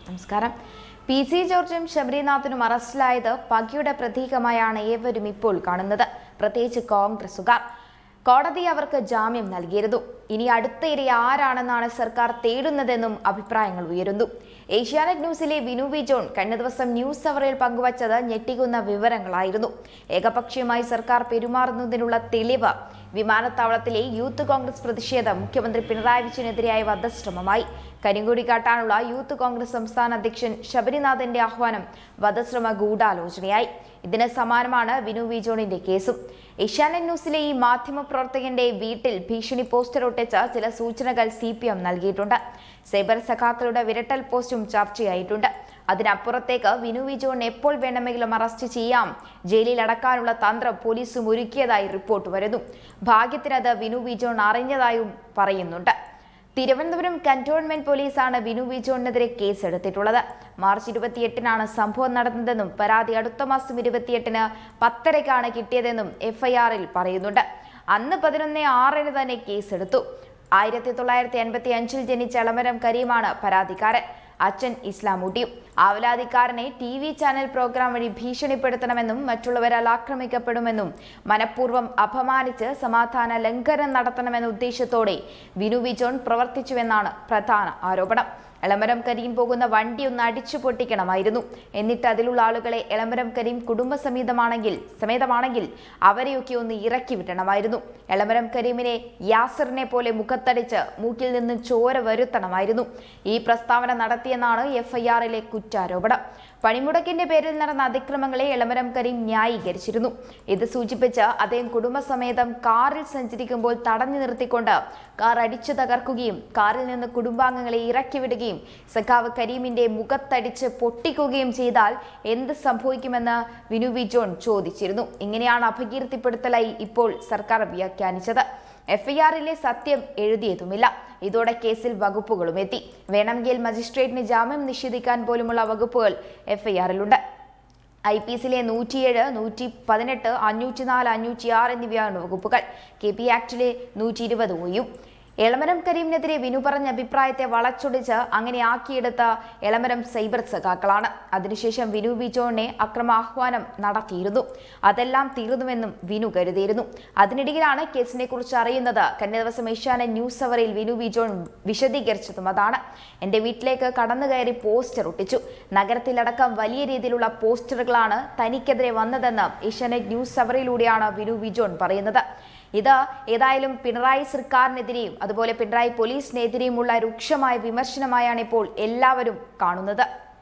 നമസ്കാരം P C ജോർജും ശബരിനാഥനും അറസ്റ്റിലായത് പകയുടെ പ്രതീകമായാണ് ഏവരും ഇപ്പോൾ കാണുന്നത് പ്രത്യേകിച്ച് കോൺഗ്രസുകാർ കോടതി അവർക്ക് ജാമ്യം നൽകിയിരുന്നു ഇനി അടുത്ത ഇര ആരാണെന്നാണ് സർക്കാർ തേടുന്നതെന്നും അഭിപ്രായങ്ങൾ ഉയരുന്നു ഏഷ്യാനെറ്റ് ന്യൂസിലെ വിനു വി ജോൺ കഴിഞ്ഞ ദിവസം ന്യൂസ് അവറിൽ പങ്കുവച്ചത് ഞെട്ടിക്കുന്ന വിവരങ്ങളായിരുന്നു ഏകപക്ഷീയമായി സർക്കാർ പെരുമാറുന്നതിനുള്ള തെളിവ് വിമാനത്താവളത്തിലെ യൂത്ത് കോൺഗ്രസ് പ്രതിഷേധം മുഖ്യമന്ത്രി പിണറായി വിജയനെതിരായ വധശ്രമമായി കരിങ്കൊടി കാട്ടാനുള്ള യൂത്ത് കോൺഗ്രസ് സംസ്ഥാന അധ്യക്ഷൻ ശബരിനാഥന്റെ ആഹ്വാനം വധശ്രമ ഗൂഢാലോചനയായി ഇതിന് സമാനമാണ് വിനു വി ജോണിന്റെ കേസും ഏഷ്യാനെറ്റ് ന്യൂസിലെ ഈ മാധ്യമപ്രവർത്തകന്റെ വീട്ടിൽ ഭീഷണി പോസ്റ്റർ ഒട്ടിച്ച് ചില സൂചനകൾ സി പി എം നൽകിയിട്ടുണ്ട് സൈബർ സഖാക്കളുടെ വിരട്ടൽ പോസ്റ്റും ചർച്ചയായിട്ടുണ്ട് അതിനപ്പുറത്തേക്ക് വിനു വി ജോൺ എപ്പോൾ വേണമെങ്കിലും അറസ്റ്റ് ചെയ്യാം ജയിലിൽ അടക്കാനുള്ള തന്ത്രം പോലീസും ഒരുക്കിയതായി റിപ്പോർട്ട് വരുന്നു ഭാഗ്യത്തിനത് വിനു വി ജോൺ അറിഞ്ഞതായും പറയുന്നുണ്ട് തിരുവനന്തപുരം കന്റോൺമെന്റ് പോലീസാണ് വിനു വി ജോണിനെതിരെ കേസെടുത്തിട്ടുള്ളത് മാർച്ച് ഇരുപത്തിയെട്ടിനാണ് സംഭവം നടന്നതെന്നും പരാതി അടുത്ത മാസം ഇരുപത്തിയെട്ടിന് പത്തരയ്ക്കാണ് കിട്ടിയതെന്നും എഫ്ഐആറിൽ പറയുന്നുണ്ട് അന്ന് പതിനൊന്ന് ആറിന് തന്നെ കേസെടുത്തു ആയിരത്തി തൊള്ളായിരത്തി എൺപത്തി അഞ്ചിൽ ജനിച്ച എളമരം കരീമാണ് പരാതിക്കാരൻ അച്ഛൻ ഇസ്ലാമൂട്ടിയും ആവലാതിക്കാരനെ ടി വി ചാനൽ പ്രോഗ്രാം വഴി ഭീഷണിപ്പെടുത്തണമെന്നും മറ്റുള്ളവരാൽ ആക്രമിക്കപ്പെടുമെന്നും മനഃപൂർവ്വം അപമാനിച്ച് സമാധാന ലംഘനം നടത്തണമെന്ന ഉദ്ദേശത്തോടെ വിനു വിജോൺ പ്രവർത്തിച്ചുവെന്നാണ് പ്രധാന ആരോപണം എളമരം കരീം പോകുന്ന വണ്ടി ഒന്ന് അടിച്ചു പൊട്ടിക്കണമായിരുന്നു എന്നിട്ട് അതിലുള്ള ആളുകളെ എളമരം കരീം കുടുംബസമേതമാണെങ്കിൽ സമേതമാണെങ്കിൽ അവരെയൊക്കെ ഒന്ന് ഇറക്കി വിടണമായിരുന്നു എളമരം കരീമിനെ യാസറിനെ പോലെ മുഖത്തടിച്ച് മൂക്കിൽ നിന്ന് ചോര വരുത്തണമായിരുന്നു ഈ പ്രസ്താവന നടത്തിയെന്നാണ് എഫ്ഐആറിലെ കുറ്റാരോപണം പണിമുടക്കിന്റെ പേരിൽ നടന്ന അതിക്രമങ്ങളെ എളമരം കരീം ന്യായീകരിച്ചിരുന്നു ഇത് സൂചിപ്പിച്ച് അദ്ദേഹം കുടുംബസമേതം കാറിൽ സഞ്ചരിക്കുമ്പോൾ തടഞ്ഞു നിർത്തിക്കൊണ്ട് കാർ അടിച്ചു തകർക്കുകയും കാറിൽ നിന്ന് കുടുംബാംഗങ്ങളെ ഇറക്കി വിടുകയും സഖാവ് കരീമിന്റെ മുഖത്തടിച്ച് പൊട്ടിക്കുകയും ചെയ്താൽ എന്ത് സംഭവിക്കുമെന്ന് വിനു വി ജോൺ ചോദിച്ചിരുന്നു ഇങ്ങനെയാണ് അപകീർത്തിപ്പെടുത്തലായി ഇപ്പോൾ സർക്കാർ വ്യാഖ്യാനിച്ചത് എഫ്ഐആറിലെ സത്യം എഴുതിയതുമില്ല ഇതോടെ കേസിൽ വകുപ്പുകളും എത്തി വേണമെങ്കിൽ മജിസ്ട്രേറ്റിന് ജാമ്യം നിഷേധിക്കാൻ പോലുമുള്ള വകുപ്പുകൾ എഫ്ഐആറിലുണ്ട് ഐ പി എസിലെ നൂറ്റിയേഴ് നൂറ്റി പതിനെട്ട് അഞ്ഞൂറ്റി നാല് അഞ്ഞൂറ്റി ആറ് എന്നിവയാണ് വകുപ്പുകൾ കെ പി ആക്ടിലെ നൂറ്റി ഇരുപത് ഒയും എളമരം കരീമിനെതിരെ വിനു പറഞ്ഞ അഭിപ്രായത്തെ വളച്ചൊടിച്ച് അങ്ങനെ ആക്കിയെടുത്ത എളമരം സൈബർ സഖാക്കളാണ് അതിനുശേഷം വിനു വി ജോണിനെ അക്രമാഹ്വാനം നടത്തിയിരുന്നു അതെല്ലാം തീർന്നുവെന്നും വിനു കരുതിയിരുന്നു അതിനിടയിലാണ് കേസിനെ കുറിച്ച് അറിയുന്നത് കഴിഞ്ഞ ദിവസം ഏഷ്യാനെറ്റ് ന്യൂസ് അവറിൽ വിനു വി ജോൺ വിശദീകരിച്ചതും അതാണ് എന്റെ വീട്ടിലേക്ക് കടന്നു കയറി പോസ്റ്റർ ഒട്ടിച്ചു നഗരത്തിലടക്കം വലിയ രീതിയിലുള്ള പോസ്റ്ററുകളാണ് തനിക്കെതിരെ വന്നതെന്ന് ഏഷ്യാനെറ്റ് ന്യൂസ് അവറിലൂടെയാണ് വിനു വി ജോൺ പറയുന്നത് ഇത് ഏതായാലും പിണറായി സർക്കാരിനെതിരെയും അതുപോലെ പിണറായി പോലീസിനെതിരെയുമുള്ള രൂക്ഷമായ വിമർശനമായാണ് ഇപ്പോൾ എല്ലാവരും കാണുന്നത്